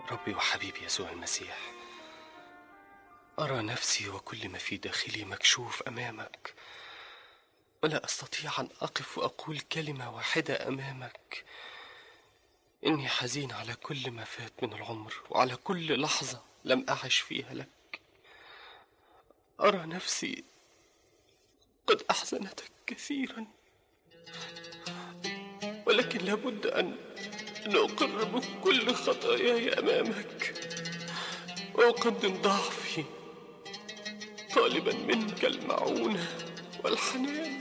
ربي وحبيبي يسوع المسيح أرى نفسي وكل ما في داخلي مكشوف أمامك ولا أستطيع أن أقف وأقول كلمة واحدة أمامك إني حزين على كل ما فات من العمر وعلى كل لحظة لم أعش فيها لك أرى نفسي قد أحزنتك كثيرا ولكن لابد أن أن أقر بكل خطاياي أمامك وأقدم ضعفي طالبا منك المعونة والحنان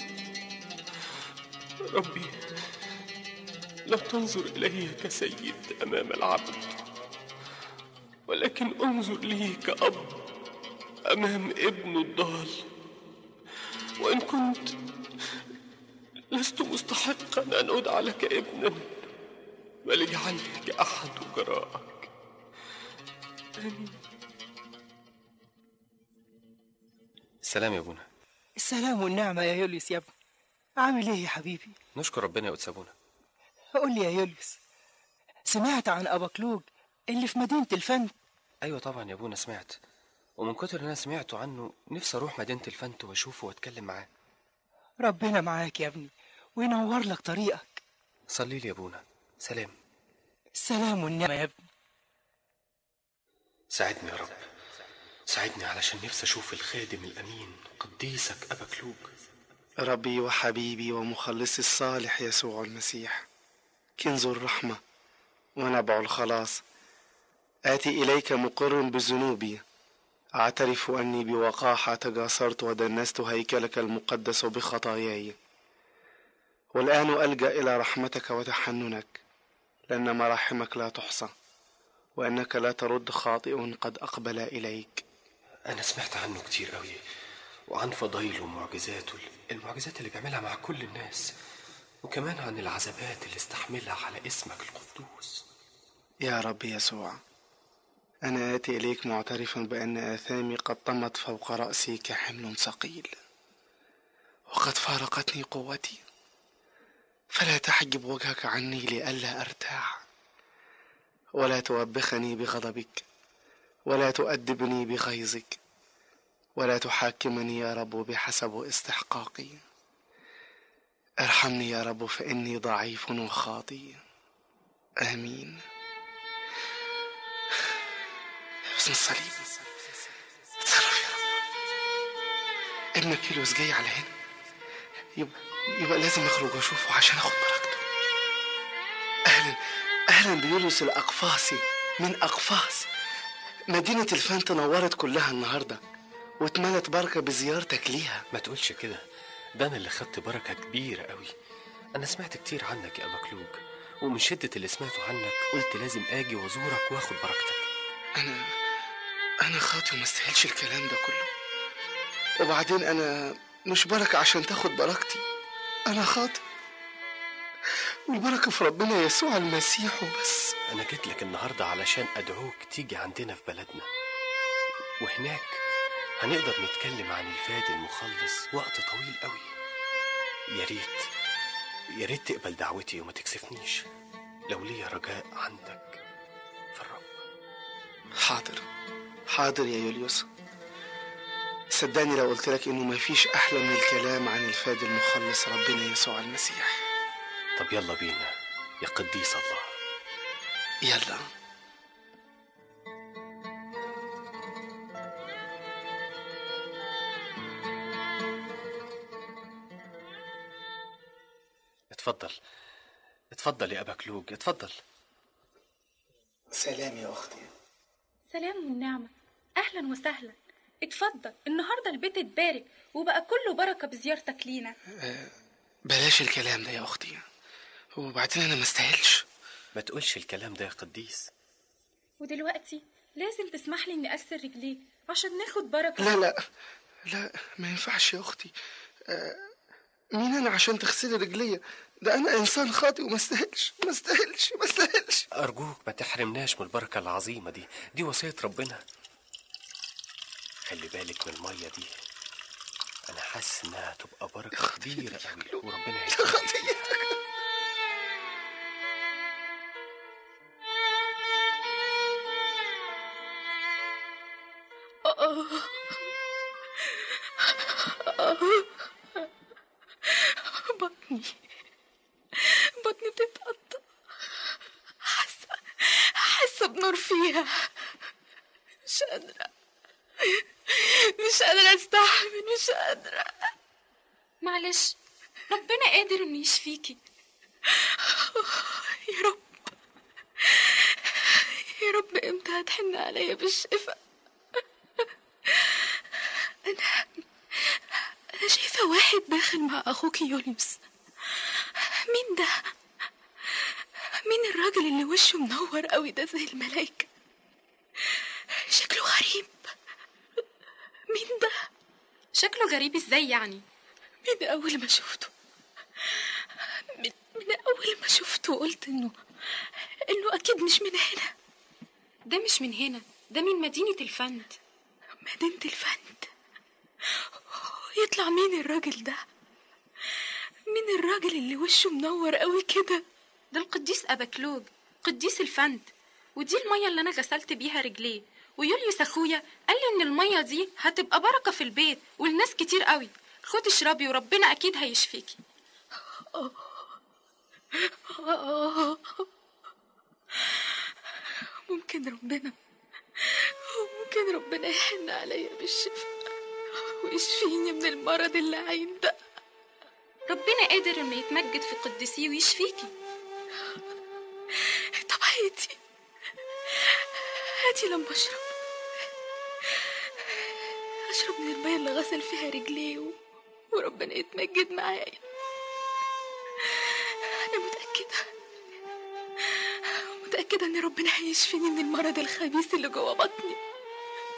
ربي لا تنظر إلي كسيد أمام العبد ولكن انظر لي كأب أمام ابنه الضال وإن كنت لست مستحقا أن أدعى لك ابنا بل اجعلني كأحد وجرائك آمين سلام يا ابونا السلام والنعمة يا يوليوس يا ابني عامل ايه يا حبيبي نشكر ربنا يا أبونا قول لي يا يوليوس سمعت عن أباكلوج اللي في مدينة الفن أيوة طبعا يا ابونا سمعت ومن كتر إن أنا سمعته عنه نفسي أروح مدينة الفنت وأشوفه وأتكلم معاه ربنا معاك يا ابني وينور لك طريقك صلي لي يا ابونا سلام السلام والنعمة يا ابني ساعدني يا رب ساعدني علشان نفسي أشوف الخادم الأمين قديسك أبا كلوج ربي وحبيبي ومخلصي الصالح يسوع المسيح كنز الرحمة ونبع الخلاص آتي إليك مقر بذنوبي أعترف أني بوقاحة تجاسرت ودنست هيكلك المقدس بخطاياي والآن ألجأ إلى رحمتك وتحننك لأن مراحمك لا تحصى وأنك لا ترد خاطئ قد أقبل إليك أنا سمعت عنه كتير قوي وعن فضايله ومعجزاته المعجزات اللي بيعملها مع كل الناس وكمان عن العذابات اللي استحملها على اسمك القدوس يا رب يسوع أنا آتي إليك معترفا بأن آثامي قد طمت فوق رأسي كحمل ثقيل وقد فارقتني قوتي فلا تحجب وجهك عني لئلا أرتاع ولا توبخني بغضبك ولا تؤدبني بغيظك ولا تحاكمني يا رب بحسب استحقاقي ارحمني يا رب فإني ضعيف وخاطي آمين باسم الصليب اتصرف يا رب ابنك يلوس جاي على هنا يبقى, يبقى لازم اخرج واشوفه عشان اخد بركته اهلا اهلا بيوليوس الاقفاصي من اقفاص مدينة الفن تنورت كلها النهاردة واتملت بركة بزيارتك ليها ما تقولش كده ده أنا اللي خدت بركة كبيرة قوي أنا سمعت كتير عنك يا أبا كلوج ومن شدة اللي سمعته عنك قلت لازم أجي وأزورك وآخد بركتك أنا أنا خاطي وما استاهلش الكلام ده كله وبعدين أنا مش بركة عشان تاخد بركتي أنا خاطي والبركة في ربنا يسوع المسيح وبس أنا جيت لك النهاردة علشان أدعوك تيجي عندنا في بلدنا وهناك هنقدر نتكلم عن الفادي المخلص وقت طويل قوي يا ريت يا ريت تقبل دعوتي وما تكسفنيش لو ليا رجاء عندك في الرب حاضر حاضر يا يوليوس صدقني لو قلت لك انه مفيش احلى من الكلام عن الفادي المخلص ربنا يسوع المسيح طب يلا بينا يا قديس الله يلا اتفضل اتفضل يا أبا كلوج اتفضل سلام يا اختي سلام والنعمة أهلا وسهلا اتفضل النهاردة البيت اتبارك وبقى كله بركة بزيارتك لينا بلاش الكلام ده يا اختي وبعدين انا ما استاهلش ما تقولش الكلام ده يا قديس ودلوقتي لازم تسمح لي إني أغسل رجليك عشان ناخد بركة لا لا لا ما ينفعش يا اختي آه، مين انا عشان تغسلي رجليا ده انا انسان خاطئ وما استاهلش ما استاهلش ما استاهلش أرجوك ما تحرمناش من البركة العظيمة دي دي وصية ربنا خلي بالك من المية دي أنا حاسس إنها تبقى بركة كبيرة قوي وربنا يا يهديك خطية بطني بطني بتتقطع حاسة حاسة بنور فيها مش قادرة مش قادرة استحمل مش قادرة معلش ربنا قادر انه يشفيكي يا رب يا رب امتى هتحن عليا بالشفا انا انا شايفه واحد داخل مع اخوك يوليوس مين ده مين الراجل اللي وشه منور قوي ده زي الملايكه شكله غريب مين ده شكله غريب ازاي يعني من أول ما شفته من, من أول ما شفته قلت إنه إنه أكيد مش من هنا ده مش من هنا ده من مدينة الفند مدينة الفند يطلع مين الراجل ده مين الراجل اللي وشه منور قوي كده ده القديس أباكلوج قديس الفند ودي المية اللي أنا غسلت بيها رجليه ويوليوس أخويا قال لي إن المية دي هتبقى بركة في البيت والناس كتير قوي خد اشربي وربنا أكيد هيشفيكي ممكن ربنا ممكن ربنا يحن عليا بالشفاء ويشفيني من المرض اللعين ده ربنا قادر إنه يتمجد في قدسيه ويشفيكي طب هاتي هاتي لما اشرب اشرب من المية اللي غسل فيها رجليه و... وربنا يتمجد معايا انا متأكدة متأكدة ان ربنا هيشفيني من المرض الخبيث اللي جوا بطني